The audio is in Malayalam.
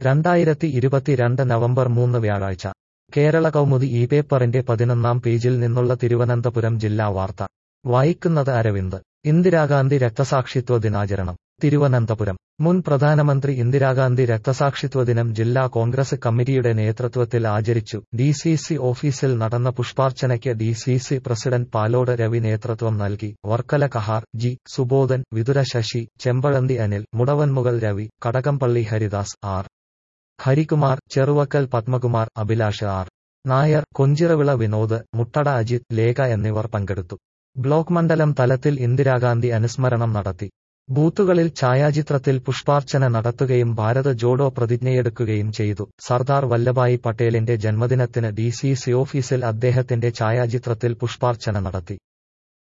രണ്ടായിരത്തി ഇരുപത്തിരണ്ട് നവംബർ മൂന്ന് വ്യാഴാഴ്ച കേരള കൗമുദി ഈ പേപ്പറിന്റെ പതിനൊന്നാം പേജിൽ നിന്നുള്ള തിരുവനന്തപുരം ജില്ലാ വാർത്ത വായിക്കുന്നത് അരവിന്ദ് ഇന്ദിരാഗാന്ധി രക്തസാക്ഷിത്വ ദിനാചരണം തിരുവനന്തപുരം മുൻ പ്രധാനമന്ത്രി ഇന്ദിരാഗാന്ധി രക്തസാക്ഷിത്വ ദിനം ജില്ലാ കോൺഗ്രസ് കമ്മിറ്റിയുടെ നേതൃത്വത്തിൽ ആചരിച്ചു ഡി സി സി ഓഫീസിൽ നടന്ന പുഷ്പാർച്ചനയ്ക്ക് D C C president Palode Ravi നേതൃത്വം നൽകി Varkala Kahar G Subodhan Vithura Sasi Chempazhanthi Anil Mudavanmukal Ravi Kadakampally Haridas R Harikumar Cheruvakkal Padmakumar Abhilash R Nair Konchiravila Vinod Muttada Ajith Lekha എന്നിവർ പങ്കെടുത്തു ബ്ലോക്ക് മണ്ഡലം തലത്തിൽ ഇന്ദിരാഗാന്ധി അനുസ്മരണം നടത്തി ബൂത്തുകളിൽ ഛായാചിത്രത്തിൽ പുഷ്പാർച്ചന നടത്തുകയും ഭാരത് ജോഡോ പ്രതിജ്ഞയെടുക്കുകയും ചെയ്തു സർദാർ വല്ലഭായി പട്ടേലിന്റെ ജന്മദിനത്തിന് ഡി സി സി ഓഫീസിൽ അദ്ദേഹത്തിന്റെ ഛായാചിത്രത്തിൽ പുഷ്പാർച്ചന നടത്തി